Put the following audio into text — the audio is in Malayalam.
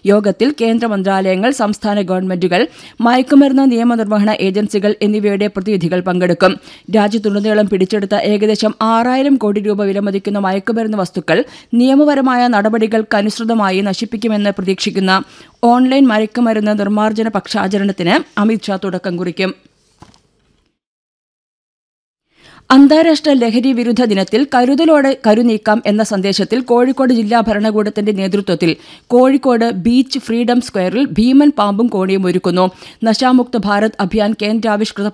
യോഗത്തിൽ കേന്ദ്ര മന്ത്രാലയങ്ങൾ സംസ്ഥാന ഗവൺമെന്റുകൾ മയക്കുമരുന്ന് നിയമനിർവഹണ ഏജൻസികൾ എന്നിവയുടെ പ്രതിനിധികൾ പങ്കെടുക്കും രാജ്യത്തുടനീളം പിടിച്ചെടുത്ത ഏകദേശം ആറായിരം കോടി രൂപ വിലമതിക്കുന്ന മയക്കുമരുന്ന് വസ്തുക്കൾ നിയമപരമായ നടപടികൾക്കനുസൃതമായി നശിപ്പിക്കുമെന്ന് പ്രതീക്ഷിക്കുന്ന ഓൺലൈൻ മയക്കുമരുന്ന് നിർമ്മാർജ്ജന പക്ഷാചരണത്തിന് അമിത്ഷാ തുടക്കം കുറിക്കും അന്താരാഷ്ട്ര ലഹരി വിരുദ്ധ ദിനത്തിൽ കരുതലോടെ കരുനീക്കാം എന്ന സന്ദേശത്തിൽ കോഴിക്കോട് ജില്ലാ ഭരണകൂടത്തിന്റെ നേതൃത്വത്തിൽ കോഴിക്കോട് ബീച്ച് ഫ്രീഡം സ്ക്വയറിൽ ഭീമൻ പാമ്പും കോണിയും ഒരുക്കുന്നു നശാമുക്ത ഭാരത് അഭിയാൻ കേന്ദ്രാവിഷ്കൃത